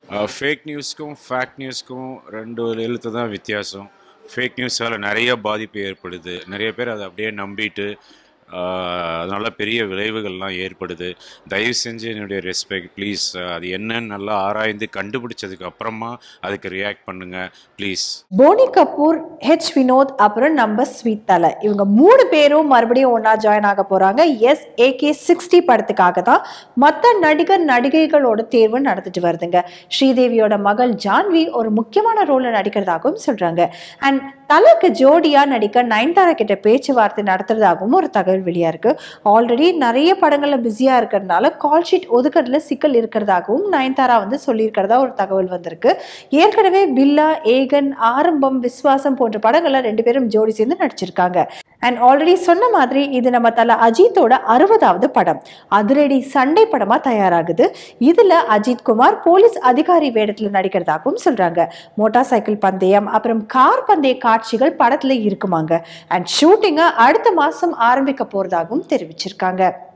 fake நியூஸ்க்கும் fact நியூஸ்க்கும் ரெண்டு எழுத்து தான் வித்தியாசம் ஃபேக் நியூஸால் நிறைய பாதிப்பு ஏற்படுது நிறைய பேர் அதை அப்படியே நம்பிட்டு ஆஹ், அதனால பெரிய விளைவுகள்லாம் ஏற்படுது தயவு செஞ்சு என்னுடைய ரெஸ்பெக்ட் ப்ளீஸ் அது என்னன்னு நல்லா ஆராய்ந்து கண்டுபிடிச்சதுக்கு அப்புறமா அதுக்கு ரியாக்ட் பண்ணுங்க ப்ளீஸ் போனி கபூர் ஹெச் வினோத் அப்புறம் நம்ம ஸ்வீட் தலை இவங்க மூணு பேரும் மறுபடியும் ஒன்றா ஜாயின் ஆக போகிறாங்க எஸ் ஏகே சிக்ஸ்டி படத்துக்காக தான் மற்ற நடிகர் நடிகைகளோட தேர்வு நடந்துட்டு வருதுங்க ஸ்ரீதேவியோட மகள் ஜான்வி ஒரு முக்கியமான ரோலில் நடிக்கிறதாகவும் சொல்கிறாங்க அண்ட் தலைக்கு ஜோடியாக நடிக்க நயன்தாரா கிட்ட பேச்சுவார்த்தை நடத்துறதாகவும் ஒரு தகவல் வெளியாக இருக்கு ஆல்ரெடி நிறைய படங்களில் பிஸியாக இருக்கிறதுனால கால் ஷீட் ஒதுக்கிறதுல சிக்கல் இருக்கிறதாகவும் நயன்தாரா வந்து சொல்லியிருக்கிறதா ஒரு தகவல் வந்திருக்கு ஏற்கனவே பில்லா ஏகன் ஆரம்பம் விஸ்வாசம் போன்ற படங்கள்ல ரெண்டு பேரும் ஜோடி சேர்ந்து நடிச்சிருக்காங்க அண்ட் ஆல்ரெடி சொன்ன மாதிரி இது நம்ம தல அஜித்தோட அறுபதாவது படம் அதிரடி சண்டை படமா தயாராகுது இதுல அஜித் குமார் போலீஸ் அதிகாரி வேடத்துல நடிக்கிறதாகவும் சொல்றாங்க மோட்டார் சைக்கிள் பந்தயம் அப்புறம் கார் பந்தய காட்சிகள் படத்துல இருக்குமாங்க அண்ட் ஷூட்டிங்கை அடுத்த மாசம் ஆரம்பிக்க போறதாகவும் தெரிவிச்சிருக்காங்க